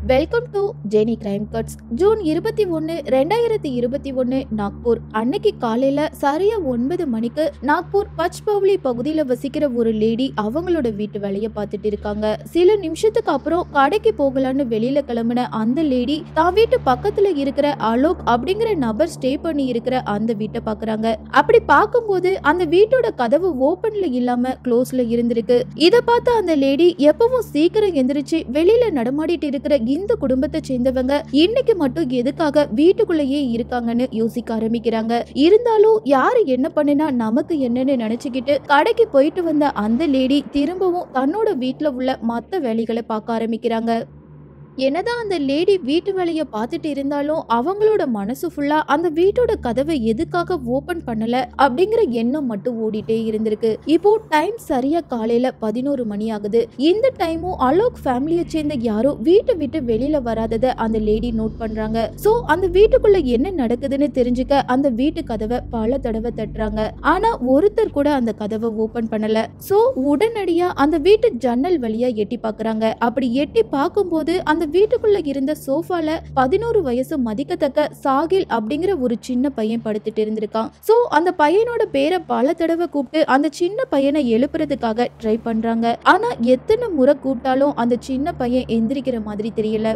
welcome to Jenny crime cuts June இருபத்தி ஒன்னு ரெண்டாயிரத்தி இருபத்தி ஒன்னு நாக்பூர் அன்னைக்கு காலையில சரியா ஒன்பது மணிக்கு நாக்பூர் பச்பவுலி பகுதியில வசிக்கிற ஒரு லேடி அவங்களோட வீட்டு வேலையை பார்த்துட்டு இருக்காங்க சில நிமிஷத்துக்கு அப்புறம் கடைக்கு போகலான்னு வெளியில கிளம்பின அந்த லேடி தான் வீட்டு பக்கத்துல இருக்கிற அலோக் அப்படிங்கிற நபர் ஸ்டே பண்ணி இருக்கிற அந்த வீட்டை பாக்குறாங்க அப்படி பார்க்கும்போது அந்த வீட்டோட கதவு ஓபன்ல இல்லாம க்ளோஸ்ல இருந்திருக்கு இத பார்த்த அந்த லேடி எப்பவும் சீக்கிரம் எந்திரிச்சு வெளியில நடமாடிட்டு இருக்கிற இந்த குடும்பத்தை சேர்ந்தவங்க இன்னைக்கு மட்டும் எதுக்காக வீட்டுக்குள்ளேயே இருக்காங்கன்னு யோசிக்க ஆரம்பிக்கிறாங்க இருந்தாலும் யாரு என்ன பண்ணினா நமக்கு என்னன்னு நினைச்சுக்கிட்டு கடைக்கு போயிட்டு வந்த அந்த லேடி திரும்பவும் தன்னோட வீட்டுல உள்ள மத்த வேலைகளை பார்க்க ஆரம்பிக்கிறாங்க என்னதான் அந்த லேடி வீட்டு வேலையை பார்த்துட்டு இருந்தாலும் அவங்களோட மனசு ஃபுல்லா அந்த வீட்டோட கதவை எதுக்காக ஓபன் பண்ணல அப்படிங்கிற எண்ணம் மட்டும் ஓடிட்டே இருந்திருக்கு இப்போ டைம் சரியா காலையில பதினோரு மணி ஆகுது இந்த டைமும் அலோக் ஃபேமிலியை சேர்ந்த யாரும் வீட்டை விட்டு வெளியில வராததை அந்த லேடி நோட் பண்றாங்க சோ அந்த வீட்டுக்குள்ள என்ன நடக்குதுன்னு தெரிஞ்சுக்க அந்த வீட்டு கதவை பல தடவை தட்டுறாங்க ஆனா ஒருத்தர் கூட அந்த கதவை ஓபன் பண்ணல சோ உடனடியா அந்த வீட்டு ஜன்னல் வழியா எட்டி பாக்குறாங்க அப்படி எட்டி பார்க்கும்போது அந்த வீட்டுக்குள்ள இருந்த சோஃபால பதினோரு வயசு மதிக்கத்தக்க சாகில் அப்படிங்கிற ஒரு சின்ன பையன் படுத்துட்டு இருந்திருக்கான் சோ அந்த பையனோட பேரை பல தடவை கூப்பிட்டு அந்த சின்ன பையனை எழுப்புறதுக்காக ட்ரை பண்றாங்க ஆனா எத்தனை முறை கூப்பிட்டாலும் அந்த சின்ன பையன் எந்திரிக்கிற மாதிரி தெரியல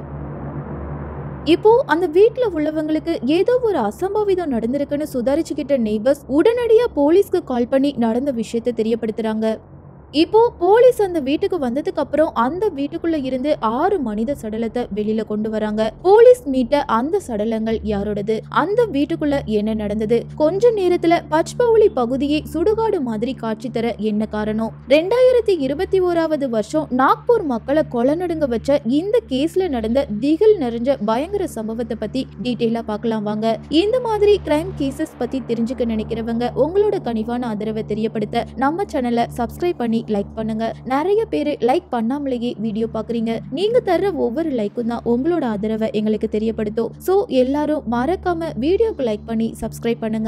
இப்போ அந்த வீட்ல உள்ளவங்களுக்கு ஏதோ ஒரு அசம்பாவிதம் நடந்திருக்குன்னு சுதாரிச்சுக்கிட்ட நெய்பர்ஸ் உடனடியா போலீஸ்க்கு கால் பண்ணி நடந்த விஷயத்தை தெரியப்படுத்துறாங்க இப்போ போலீஸ் அந்த வீட்டுக்கு வந்ததுக்கு அப்புறம் அந்த வீட்டுக்குள்ள இருந்து ஆறு மனித சடலத்தை வெளியில கொண்டு வராங்க போலீஸ் மீட்ட அந்த சடலங்கள் யாரோடது அந்த வீட்டுக்குள்ள என்ன நடந்தது கொஞ்ச நேரத்துல பச்பவுளி பகுதியை சுடுகாடு மாதிரி காட்சி தர என்ன காரணம் ரெண்டாயிரத்தி இருபத்தி ஓராவது வருஷம் நாக்பூர் மக்களை கொலநடுங்க வச்ச இந்த கேஸ்ல நடந்த திகில் நிறைஞ்ச பயங்கர சம்பவத்தை பத்தி டீட்டெயிலா பார்க்கலாம் வாங்க இந்த மாதிரி கிரைம் கேசஸ் பத்தி தெரிஞ்சுக்க நினைக்கிறவங்க உங்களோட கனிவான ஆதரவை தெரியப்படுத்த நம்ம சேனலை சப்ஸ்கிரைப் பண்ணி லைக் பண்ணுங்க நிறைய பேர் லைக் பண்ணாமலேயே வீடியோ பாக்குறீங்க நீங்க தர்ற ஒவ்வொரு லைக்கும் தான் உங்களோட ஆதரவை எங்களுக்கு தெரியப்படுத்தும் சோ எல்லாரும் மறக்காம வீடியோக்கு லைக் பண்ணி சப்ஸ்கிரைப் பண்ணுங்க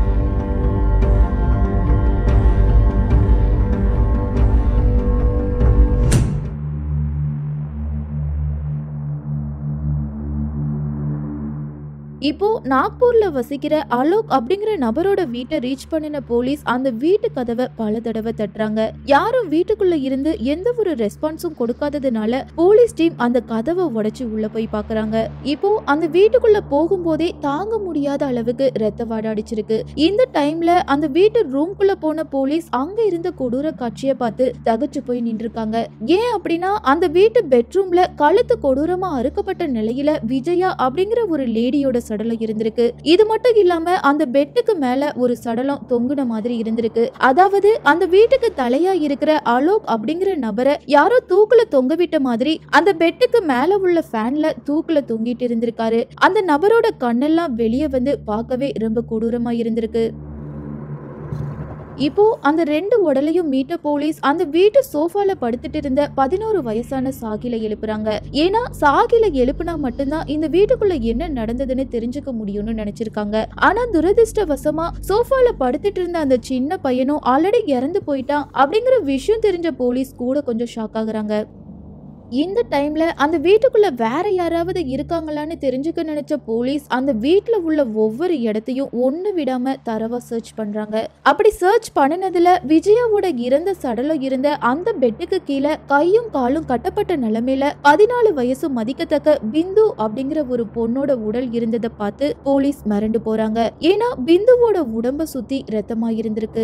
இப்போ நாக்பூர்ல வசிக்கிற அலோக் அப்படிங்கிற நபரோட வீட்டை ரீச் பண்ணின போலீஸ் அந்த வீட்டு கதவை பல தடவை தட்டுறாங்க யாரும் வீட்டுக்குள்ள இருந்து எந்த ஒரு ரெஸ்பான்ஸும் கொடுக்காததுனால போலீஸ் டீம் அந்த கதவை உடைச்சு உள்ள போய் பாக்குறாங்க இப்போ அந்த வீட்டுக்குள்ள போகும்போதே தாங்க முடியாத அளவுக்கு ரத்த வாட அடிச்சிருக்கு இந்த டைம்ல அந்த வீட்டு ரூம்குள்ள போன போலீஸ் அங்க இருந்த கொடூர காட்சியை பார்த்து தகச்சு போய் நின்றுருக்காங்க ஏன் அப்படின்னா அந்த வீட்டு பெட்ரூம்ல கழுத்து கொடூரமா அறுக்கப்பட்ட நிலையில விஜயா அப்படிங்கிற ஒரு லேடியோட சடலம் இருந்திருக்கு இது மட்டும் இல்லாம அந்த பெட்டுக்கு மேல ஒரு சடலம் தொங்குன மாதிரி இருந்திருக்கு அதாவது அந்த வீட்டுக்கு தலையா இருக்கிற அலோக் அப்படிங்கிற நபரை யாரோ தூக்குல தொங்க விட்ட மாதிரி அந்த பெட்டுக்கு மேல உள்ள ஃபேன்ல தூக்குல தொங்கிட்டு இருந்திருக்காரு அந்த நபரோட கண்ணெல்லாம் வெளியே வந்து பார்க்கவே ரொம்ப கொடூரமா இருந்திருக்கு இப்போ அந்த ரெண்டு உடலையும் மீட்ட போலீஸ் அந்த வீட்டு சோஃபால படுத்துட்டு இருந்த பதினோரு வயசான சாகில எழுப்புறாங்க ஏன்னா சாகில எழுப்புனா மட்டும்தான் இந்த வீட்டுக்குள்ள என்ன நடந்ததுன்னு தெரிஞ்சுக்க முடியும்னு நினைச்சிருக்காங்க ஆனா துரதிர்ஷ்டவசமா சோஃபால படுத்துட்டு இருந்த அந்த சின்ன பையனும் ஆல்ரெடி இறந்து போயிட்டான் அப்படிங்கிற விஷயம் தெரிஞ்ச போலீஸ் கூட கொஞ்சம் ஷாக் ஆகுறாங்க இந்த டைம்ல அந்த வீட்டுக்குள்ள வேற யாராவது இருக்காங்களான்னு தெரிஞ்சுக்க நினைச்ச போலீஸ் அந்த வீட்டுல உள்ள ஒவ்வொரு இடத்தையும் ஒண்ணு விடாம தரவா சர்ச் பண்றாங்க அப்படி சர்ச் பண்ணினதுல விஜயாவோட இறந்த சடலம் இருந்த அந்த பெட்டுக்கு கீழே கையும் காலும் கட்டப்பட்ட நிலைமையில பதினாலு வயசு மதிக்கத்தக்க பிந்து அப்படிங்கிற ஒரு பொண்ணோட உடல் இருந்ததை பார்த்து போலீஸ் மிரண்டு போறாங்க ஏன்னா பிந்துவோட உடம்ப சுத்தி ரத்தமா இருந்திருக்கு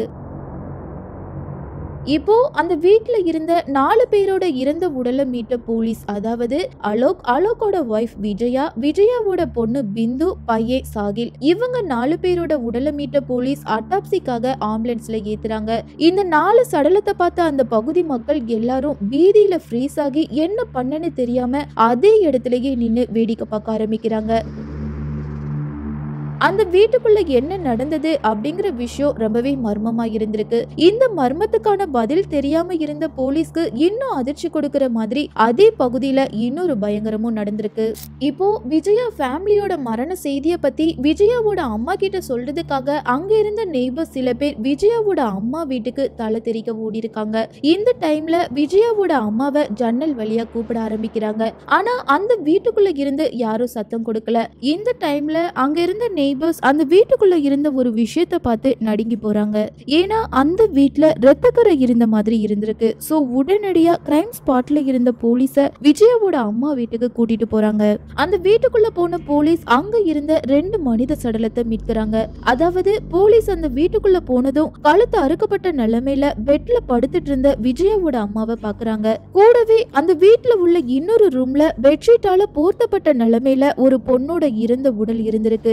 இப்போ அந்த வீட்ல இருந்த நாலு பேரோட இறந்த உடலை மீட்ட போலீஸ் அதாவது அலோக் அலோக்கோட ஒய்ஃப் விஜயா விஜயாவோட பொண்ணு பிந்து பையே சாகில் இவங்க நாலு பேரோட உடலை மீட்ட போலீஸ் அட்டாப்சிக்காக ஆம்புலன்ஸ்ல ஏத்துறாங்க இந்த நாலு சடலத்தை பார்த்த அந்த பகுதி மக்கள் எல்லாரும் பீதியில ஃப்ரீஸ் ஆகி என்ன பண்ணன்னு தெரியாம அதே இடத்துலயே நின்னு வேடிக்கை பார்க்க ஆரம்பிக்கிறாங்க அந்த வீட்டுக்குள்ள என்ன நடந்தது அப்படிங்கிற விஷயம் ரொம்பவே மர்மமா இருந்திருக்கு இந்த மர்மத்துக்கான பதில் தெரியாம இருந்த போலீஸ்க்கு இன்னும் அதிர்ச்சி கொடுக்கிற மாதிரி அதே பகுதியில இன்னொரு பயங்கரமும் நடந்திருக்கு இப்போ விஜயா ஃபேமிலியோட மரண செய்தியை பத்தி விஜயாவோட அம்மா கிட்ட சொல்றதுக்காக அங்க இருந்த நெய்பர் சில பேர் விஜயாவோட அம்மா வீட்டுக்கு தலை தெறிக்க ஓடி இருக்காங்க இந்த டைம்ல விஜயாவோட அம்மாவை ஜன்னல் வழியா கூப்பிட ஆரம்பிக்கிறாங்க ஆனா அந்த வீட்டுக்குள்ள இருந்து யாரும் சத்தம் கொடுக்கல இந்த டைம்ல அங்க இருந்த நெய்பர்ஸ் அந்த வீட்டுக்குள்ள இருந்த ஒரு விஷயத்த பார்த்து நடுங்கி போறாங்க ஏன்னா அந்த வீட்ல ரத்தக்கரை இருந்த மாதிரி இருந்திருக்கு சோ உடனடியா கிரைம் ஸ்பாட்ல இருந்த போலீஸ விஜயாவோட அம்மா வீட்டுக்கு கூட்டிட்டு போறாங்க அந்த வீட்டுக்குள்ள போன போலீஸ் அங்க இருந்த ரெண்டு மனித சடலத்தை மீட்கிறாங்க அதாவது போலீஸ் அந்த வீட்டுக்குள்ள போனதும் கழுத்து அறுக்கப்பட்ட நிலைமையில பெட்ல படுத்துட்டு இருந்த விஜயாவோட அம்மாவை பாக்குறாங்க கூடவே அந்த வீட்ல உள்ள இன்னொரு ரூம்ல பெட்ஷீட்டால போர்த்தப்பட்ட நிலைமையில ஒரு பொண்ணோட இறந்த உடல் இருந்திருக்கு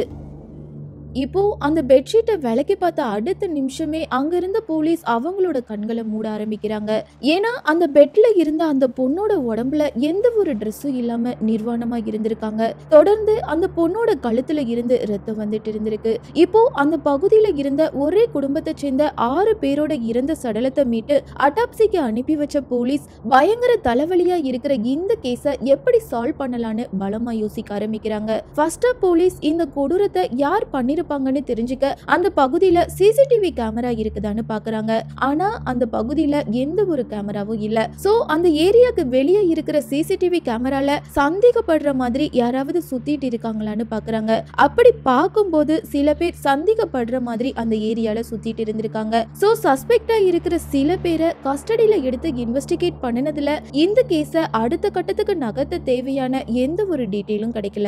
இப்போ அந்த பெட்ஷீட்டை விலைக்கு பார்த்த அடுத்த நிமிஷமே அங்க இருந்த போலீஸ் அவங்களோட கண்களை மூட ஆரம்பிக்கிறாங்க ஏன்னா அந்த பெட்ல இருந்த அந்த பொண்ணோட உடம்புல எந்த ஒரு ட்ரெஸ்ஸும் இல்லாம நிர்வாணமா இருந்திருக்காங்க தொடர்ந்து அந்த பொண்ணோட கழுத்துல இருந்து ரத்தம் வந்துட்டு இருந்திருக்கு இப்போ அந்த பகுதியில இருந்த ஒரே குடும்பத்தை சேர்ந்த ஆறு பேரோட இறந்த சடலத்தை மீட்டு அட்டாப்சிக்கு அனுப்பி வச்ச போலீஸ் பயங்கர தலைவலியா இருக்கிற இந்த கேஸை எப்படி சால்வ் பண்ணலான்னு பலமா யோசிக்க ஆரம்பிக்கிறாங்க ஃபர்ஸ்டா போலீஸ் இந்த கொடூரத்தை யார் பண்ணிருப்பாங்கன்னு தெரிஞ்சுக்க அந்த பகுதியில சிசிடிவி கேமரா இருக்குதான்னு பாக்குறாங்க ஆனா அந்த பகுதியில எந்த ஒரு கேமராவும் இல்ல சோ அந்த ஏரியாக்கு வெளியே இருக்கிற சிசிடிவி கேமரால சந்தேகப்படுற மாதிரி யாராவது சுத்திட்டு இருக்காங்களான்னு பாக்குறாங்க அப்படி பார்க்கும்போது சில பேர் சந்தேகப்படுற மாதிரி அந்த ஏரியால சுத்திட்டு இருந்திருக்காங்க சோ சஸ்பெக்டா இருக்கிற சில பேரை கஸ்டடியில எடுத்து இன்வெஸ்டிகேட் பண்ணினதுல இந்த கேஸ அடுத்த கட்டத்துக்கு நகர்த்த தேவையான எந்த ஒரு டீட்டெயிலும் கிடைக்கல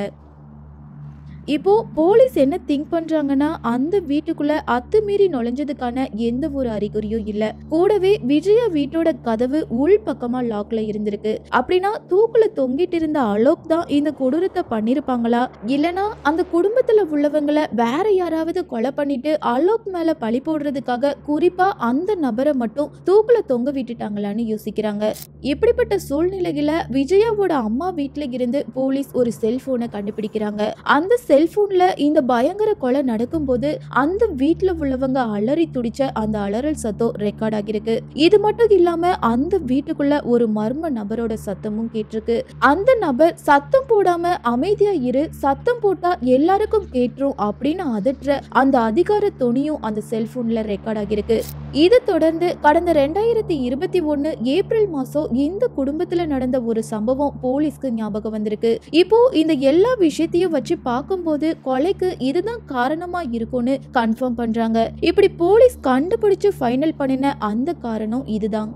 இப்போ போலீஸ் என்ன திங்க் பண்றாங்கன்னா அந்த வீட்டுக்குள்ள அத்துமீறி நுழைஞ்சதுக்கான எந்த ஒரு அறிகுறியும் இல்ல கூடவே விஜயா வீட்டோட கதவு உள் பக்கமா லாக்ல இருந்திருக்கு அப்படின்னா தூக்குல தொங்கிட்டு இருந்த அலோக் தான் இந்த கொடூரத்தை பண்ணிருப்பாங்களா இல்லனா அந்த குடும்பத்துல உள்ளவங்கள வேற யாராவது கொலை பண்ணிட்டு அலோக் மேல பழி போடுறதுக்காக குறிப்பா அந்த நபரை மட்டும் தூக்குல தொங்க விட்டுட்டாங்களான்னு யோசிக்கிறாங்க இப்படிப்பட்ட சூழ்நிலையில விஜயாவோட அம்மா வீட்ல இருந்து போலீஸ் ஒரு செல்போனை கண்டுபிடிக்கிறாங்க அந்த செல்போன்ல இந்த பயங்கர கொலை நடக்கும்போது அந்த வீட்ல உள்ளவங்க அலறி துடிச்ச அந்த அலறல் சத்தம் ரெக்கார்ட் ஆகிருக்கு இது மட்டும் இல்லாம அந்த வீட்டுக்குள்ள ஒரு மர்ம நபரோட சத்தமும் கேட்டிருக்கு அந்த நபர் சத்தம் போடாம அமைதியா இரு சத்தம் போட்டா எல்லாருக்கும் கேட்டுரும் அப்படின்னு அதட்டுற அந்த அதிகார துணியும் அந்த செல்போன்ல ரெக்கார்ட் ஆகிருக்கு இது தொடர்ந்து கடந்த ரெண்டாயிரத்தி இருபத்தி ஒன்னு ஏப்ரல் மாசம் இந்த குடும்பத்துல நடந்த ஒரு சம்பவம் போலீஸ்க்கு ஞாபகம் வந்திருக்கு இப்போ இந்த எல்லா விஷயத்தையும் வச்சு பார்க்கும்போது கொலைக்கு இதுதான் காரணமா இருக்கும்னு கன்ஃபார்ம் பண்றாங்க இப்படி போலீஸ் கண்டுபிடிச்சு ஃபைனல் பண்ணின அந்த காரணம் இதுதான்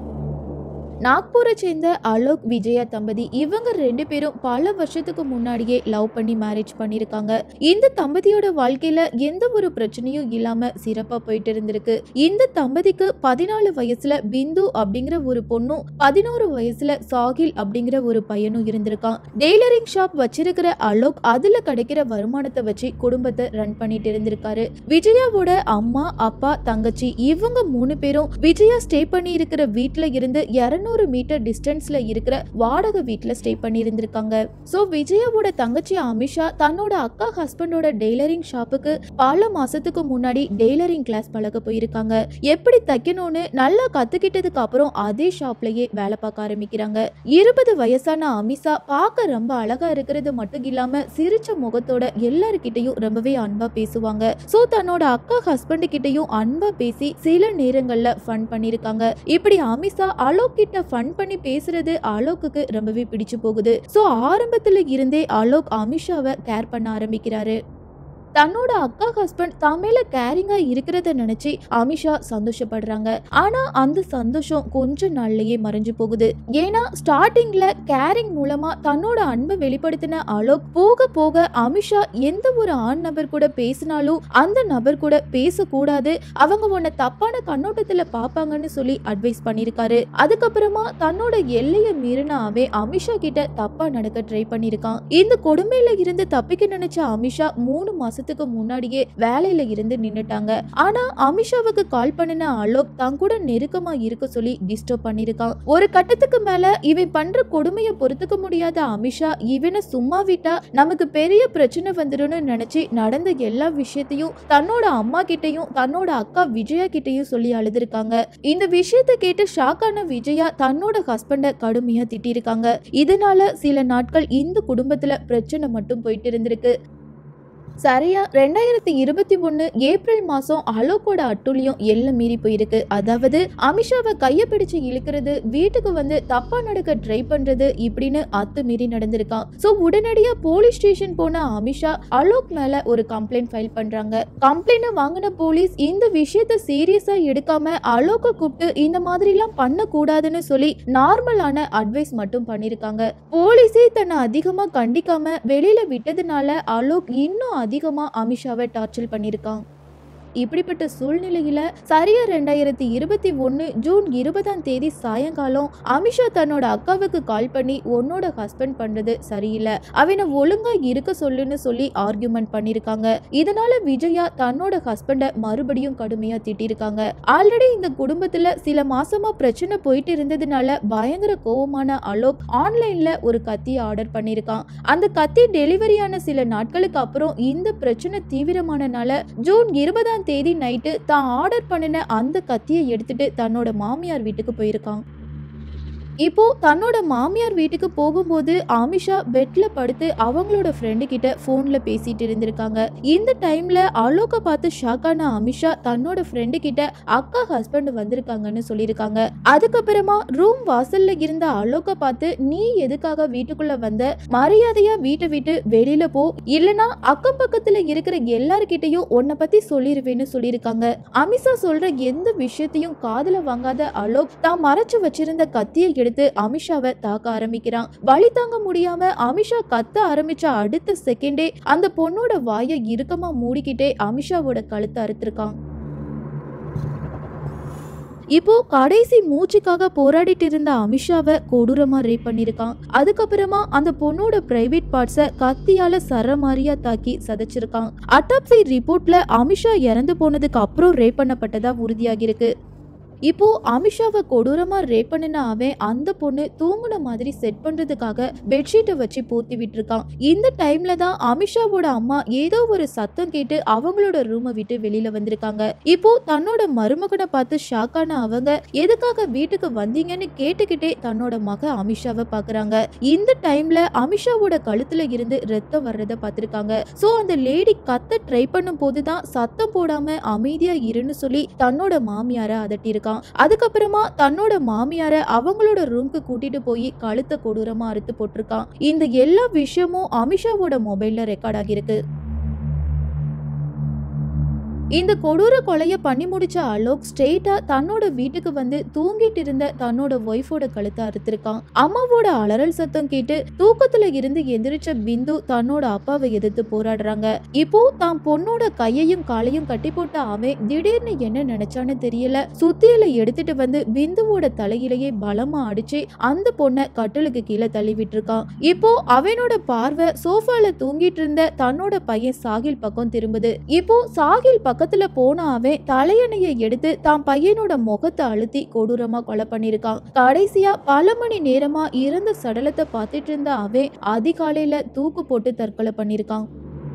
நாக்பூரை சேர்ந்த அலோக் விஜயா தம்பதி இவங்க ரெண்டு பேரும் பல வருஷத்துக்கு முன்னாடியே லவ் பண்ணி மேரேஜ் பண்ணிருக்காங்க இந்த தம்பதியோட வாழ்க்கையில எந்த ஒரு பிரச்சனையும் இல்லாம சிறப்பா போயிட்டு இருந்திருக்கு இந்த தம்பதிக்கு பதினாலு வயசுல பிந்து அப்படிங்கிற ஒரு பொண்ணும் பதினோரு வயசுல சாகில் அப்படிங்கிற ஒரு பையனும் இருந்திருக்கான் டெய்லரிங் ஷாப் வச்சிருக்கிற அலோக் அதுல கிடைக்கிற வருமானத்தை வச்சு குடும்பத்தை ரன் பண்ணிட்டு இருந்திருக்காரு விஜயாவோட அம்மா அப்பா தங்கச்சி இவங்க மூணு பேரும் விஜயா ஸ்டே பண்ணி இருக்கிற வீட்ல இருந்து இருநூறு மீட்டர் டிஸ்டன்ஸ்ல இருக்கிற வாடகை வீட்ல ஸ்டே பண்ணி இருந்திருக்காங்க சோ விஜயாவோட தங்கச்சி அமிஷா தன்னோட அக்கா ஹஸ்பண்டோட டெய்லரிங் ஷாப்புக்கு பல மாசத்துக்கு முன்னாடி டெய்லரிங் கிளாஸ் பழக போயிருக்காங்க எப்படி தைக்கணும்னு நல்லா கத்துக்கிட்டதுக்கு அப்புறம் அதே ஷாப்லயே வேலை பார்க்க ஆரம்பிக்கிறாங்க இருபது வயசான அமிஷா பார்க்க ரொம்ப அழகா இருக்கிறது மட்டும் இல்லாம சிரிச்ச முகத்தோட எல்லாருக்கிட்டையும் ரொம்பவே அன்பா பேசுவாங்க சோ தன்னோட அக்கா ஹஸ்பண்ட் கிட்டயும் அன்பா பேசி சில நேரங்கள்ல ஃபன் பண்ணிருக்காங்க இப்படி அமிஷா அலோக் கிட்ட ஃபன் பண்ணி பேசுறது அலோக்குக்கு ரொம்பவே பிடிச்சு போகுது சோ ஆரம்பத்துல இருந்தே அலோக் அமிஷாவை கேர் பண்ண ஆரம்பிக்கிறாரு தன்னோட அக்கா ஹஸ்பண்ட் தமிழ கேரிங்கா இருக்கிறத நினைச்சு அமிஷா சந்தோஷப்படுறாங்க ஆனா அந்த சந்தோஷம் கொஞ்ச நாள்லயே மறைஞ்சு போகுது ஏன்னா ஸ்டார்டிங்ல கேரிங் மூலமா தன்னோட அன்பை வெளிப்படுத்தின அலோக் போக போக அமிஷா எந்த ஒரு ஆண் நபர் கூட பேசினாலும் அந்த நபர் கூட பேசக்கூடாது அவங்க உன்னை தப்பான கண்ணோட்டத்துல பாப்பாங்கன்னு சொல்லி அட்வைஸ் பண்ணிருக்காரு அதுக்கப்புறமா தன்னோட எல்லைய மீறின அவன் அமிஷா கிட்ட தப்பா நடக்க ட்ரை பண்ணிருக்கான் இந்த கொடுமையில இருந்து தப்பிக்க நினைச்ச அமிஷா மூணு மாசத்துக்கு மாசத்துக்கு முன்னாடியே வேலையில இருந்து நின்னுட்டாங்க ஆனா அமிஷாவுக்கு கால் பண்ணின அலோக் தான் கூட நெருக்கமா இருக்க சொல்லி டிஸ்டர்ப் பண்ணிருக்கான் ஒரு கட்டத்துக்கு மேல இவன் பண்ற கொடுமைய பொறுத்துக்க முடியாத அமிஷா இவனை சும்மா விட்டா நமக்கு பெரிய பிரச்சனை வந்துடும்னு நினைச்சு நடந்த எல்லா விஷயத்தையும் தன்னோட அம்மா கிட்டயும் தன்னோட அக்கா விஜயா கிட்டயும் சொல்லி அழுதுருக்காங்க இந்த விஷயத்தை கேட்டு ஷாக்கான விஜயா தன்னோட ஹஸ்பண்ட கடுமையா திட்டிருக்காங்க இதனால சில நாட்கள் இந்த குடும்பத்துல பிரச்சனை மட்டும் போயிட்டு இருந்திருக்கு சரியா ரெண்டாயிரத்தி இருபத்தி ஒன்று ஏப்ரல் மாதம் அலோக்கோட அட்டுழியம் எல்லாம் மீறி போயிருக்கு அதாவது அமிஷாவை கையை பிடிச்சு இழுக்கிறது வீட்டுக்கு வந்து தப்பா நடக்க ட்ரை பண்றது இப்படின்னு அத்து மீறி நடந்திருக்கான் ஸோ உடனடியாக போலீஸ் ஸ்டேஷன் போன அமிஷா அலோக் மேல ஒரு கம்ப்ளைண்ட் ஃபைல் பண்றாங்க கம்ப்ளைண்ட் வாங்கின போலீஸ் இந்த விஷயத்த சீரியஸா எடுக்காம அலோக்கை கூப்பிட்டு இந்த மாதிரிலாம் பண்ணக்கூடாதுன்னு சொல்லி நார்மலான அட்வைஸ் மட்டும் பண்ணிருக்காங்க போலீஸே தன்னை அதிகமா கண்டிக்காம வெளியில விட்டதுனால அலோக் இன்னும் அதிகமா அமிஷாவை டார்ச்சர் பண்ணியிருக்கான் இப்படிப்பட்ட சூழ்நிலையில சரியா ரெண்டாயிரத்தி இருபத்தி ஒன்று ஜூன் இருபதாம் தேதி சாயங்காலம் அமிஷா தன்னோட அக்காவுக்கு கால் பண்ணி உன்னோட ஹஸ்பண்ட் பண்றது சரியில்லை அவனை ஒழுங்கா இருக்க சொல்லுன்னு சொல்லி ஆர்கியூமெண்ட் பண்ணிருக்காங்க இதனால விஜயா தன்னோட ஹஸ்பண்ட மறுபடியும் கடுமையா திட்டிருக்காங்க ஆல்ரெடி இந்த குடும்பத்துல சில மாசமா பிரச்சனை போயிட்டு இருந்ததுனால பயங்கர கோவமான அலோக் ஆன்லைன்ல ஒரு கத்தி ஆர்டர் பண்ணிருக்கான் அந்த கத்தி டெலிவரியான சில நாட்களுக்கு அப்புறம் இந்த பிரச்சனை தீவிரமானனால ஜூன் இருபதாம் தேதி நைட்டு தான் ஆர்டர் பண்ணின அந்த கத்தியை எடுத்துட்டு தன்னோட மாமியார் வீட்டுக்கு போயிருக்கான் இப்போ தன்னோட மாமியார் வீட்டுக்கு போகும்போது ஆமிஷா பெட்ல படுத்து அவங்களோட ஃப்ரெண்டு கிட்ட போன்ல பேசிட்டு இருந்திருக்காங்க இந்த டைம்ல அலோக்க பார்த்து ஷாக்கான அமிஷா தன்னோட ஃப்ரெண்டு கிட்ட அக்கா ஹஸ்பண்ட் வந்திருக்காங்கன்னு சொல்லியிருக்காங்க அதுக்கப்புறமா ரூம் வாசல்ல இருந்த அலோக்க பார்த்து நீ எதுக்காக வீட்டுக்குள்ள வந்த மரியாதையா வீட்டை விட்டு வெளியில போ இல்லனா அக்கம் பக்கத்துல இருக்கிற எல்லார்கிட்டயும் உன்னை பத்தி சொல்லிருவேன்னு சொல்லியிருக்காங்க அமிஷா சொல்ற எந்த விஷயத்தையும் காதுல வாங்காத அலோக் தான் மறைச்சு வச்சிருந்த கத்தியை எடுத்து அமிஷாவை தாக்க ஆரம்பிக்கிறான் வலி தாங்க முடியாம அமிஷா கத்த ஆரம்பிச்ச அடுத்த செகண்டே அந்த பொண்ணோட வாயை இறுக்கமா மூடிக்கிட்டே அமிஷாவோட கழுத்தை அறுத்திருக்கான் இப்போ கடைசி மூச்சுக்காக போராடிட்டு இருந்த அமிஷாவை கொடூரமா ரேப் பண்ணிருக்கான் அதுக்கப்புறமா அந்த பொண்ணோட பிரைவேட் பார்ட்ஸை கத்தியால சரமாரியா தாக்கி சதைச்சிருக்கான் அட்டாப்சி ரிப்போர்ட்ல அமிஷா இறந்து போனதுக்கு அப்புறம் ரேப் பண்ணப்பட்டதா உறுதியாகிருக்கு இப்போ அமிஷாவை கொடூரமா ரேப் பண்ணின அவன் அந்த பொண்ணு தூங்குன மாதிரி செட் பண்றதுக்காக பெட்ஷீட்டை வச்சு போத்தி விட்டுருக்கான் இந்த டைம்ல தான் அமிஷாவோட அம்மா ஏதோ ஒரு சத்தம் கேட்டு அவங்களோட ரூமை விட்டு வெளியில வந்திருக்காங்க இப்போ தன்னோட மருமகனை பார்த்து ஷாக்கான அவங்க எதுக்காக வீட்டுக்கு வந்தீங்கன்னு கேட்டுக்கிட்டே தன்னோட மக அமிஷாவை பாக்குறாங்க இந்த டைம்ல அமிஷாவோட கழுத்துல இருந்து ரத்தம் வர்றத பார்த்திருக்காங்க சோ அந்த லேடி கத்த ட்ரை பண்ணும் போதுதான் சத்தம் போடாம அமைதியா இருன்னு சொல்லி தன்னோட மாமியார அதட்டியிருக்கான் அதுக்கப்புறமா தன்னோட மாமியார அவங்களோட ரூம்க்கு கூட்டிட்டு போய் கழுத்தை கொடூரமா அறுத்து போட்டிருக்கான் இந்த எல்லா விஷயமும் அமிஷாவோட மொபைல்ல ரெக்கார்ட் ஆகியிருக்கு இந்த கொடூர கொலையை பண்ணி முடிச்ச அலோக் ஸ்ட்ரெயிட்டா தன்னோட வீட்டுக்கு வந்து தூங்கிட்டு இருந்த தன்னோட ஒய்ஃபோட கழுத்தை அறுத்திருக்கான் அம்மாவோட அலறல் சத்தம் கேட்டு தூக்கத்துல இருந்து எந்திரிச்ச பிந்து தன்னோட அப்பாவை எதிர்த்து போராடுறாங்க இப்போ தான் பொண்ணோட கையையும் காலையும் கட்டி போட்ட அவன் திடீர்னு என்ன நினைச்சான்னு தெரியல சுத்தியலை எடுத்துட்டு வந்து பிந்துவோட தலையிலேயே பலமா அடிச்சு அந்த பொண்ணை கட்டிலுக்கு கீழே தள்ளி விட்டுருக்கான் இப்போ அவனோட பார்வை சோஃபால தூங்கிட்டு இருந்த தன்னோட பையன் சாகில் பக்கம் திரும்புது இப்போ சாகில் பக்கத்துல போன அவன் தலையணையை எடுத்து தான் பையனோட முகத்தை அழுத்தி கொடூரமா கொலை பண்ணிருக்கான் கடைசியா பல மணி நேரமா இறந்த சடலத்தை பார்த்துட்டு இருந்த அவன் அதிகாலையில தூக்கு போட்டு தற்கொலை பண்ணிருக்கான்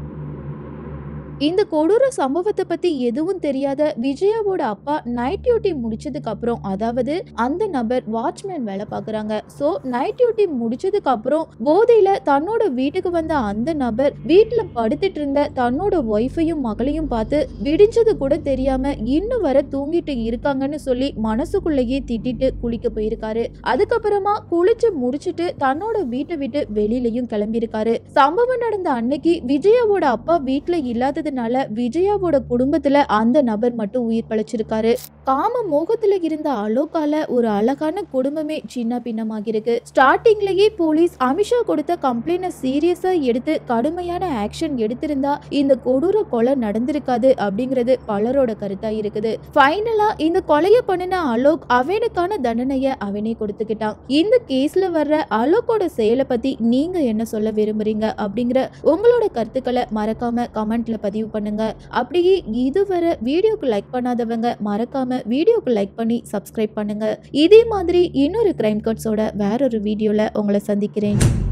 இந்த கொடூர சம்பவத்தை பத்தி எதுவும் தெரியாத விஜயாவோட அப்பா நைட் டியூட்டி முடிச்சதுக்கு அப்புறம் அதாவது அந்த நபர் வாட்ச்மேன் வேலை பார்க்குறாங்க ஸோ நைட் டியூட்டி முடிச்சதுக்கு அப்புறம் போதையில தன்னோட வீட்டுக்கு வந்த அந்த நபர் வீட்டுல படுத்துட்டு இருந்த தன்னோட ஒய்ஃபையும் மகளையும் பார்த்து விடிஞ்சது கூட தெரியாம இன்னும் வர தூங்கிட்டு இருக்காங்கன்னு சொல்லி மனசுக்குள்ளேயே திட்டிட்டு குளிக்க போயிருக்காரு அதுக்கப்புறமா குளிச்சு முடிச்சிட்டு தன்னோட வீட்டை விட்டு வெளியிலயும் கிளம்பியிருக்காரு சம்பவம் நடந்த அன்னைக்கு விஜயாவோட அப்பா வீட்டுல இல்லாததுனால விஜயாவோட குடும்பத்துல அந்த நபர் மட்டும் உயிர் பழைச்சிருக்காரு காம மோகத்துல இருந்த அலோகால ஒரு அழகான குடும்பமே சின்ன பின்னமாகிருக்கு ஸ்டார்டிங்லயே போலீஸ் அமிஷா கொடுத்த கம்ப்ளைண்ட சீரியஸா எடுத்து கடுமையான ஆக்ஷன் எடுத்திருந்தா இந்த கொடூர கொலை நடந்திருக்காது அப்படிங்கிறது பலரோட கருத்தா இருக்குது ஃபைனலா இந்த கொலையை பண்ணின அலோக் அவனுக்கான தண்டனைய அவனே கொடுத்துக்கிட்டான் இந்த கேஸ்ல வர்ற அலோக்கோட செயலை பத்தி நீங்க என்ன சொல்ல விரும்புறீங்க அப்படிங்கிற உங்களோட கருத்துக்களை மறக்காம கமெண்ட்ல பதிவு பதிவு பண்ணுங்க அப்படியே இதுவரை வீடியோக்கு லைக் பண்ணாதவங்க மறக்காம வீடியோக்கு லைக் பண்ணி சப்ஸ்கிரைப் பண்ணுங்க இதே மாதிரி இன்னொரு கிரைம் கட்ஸோட வேறொரு வீடியோல உங்களை சந்திக்கிறேன்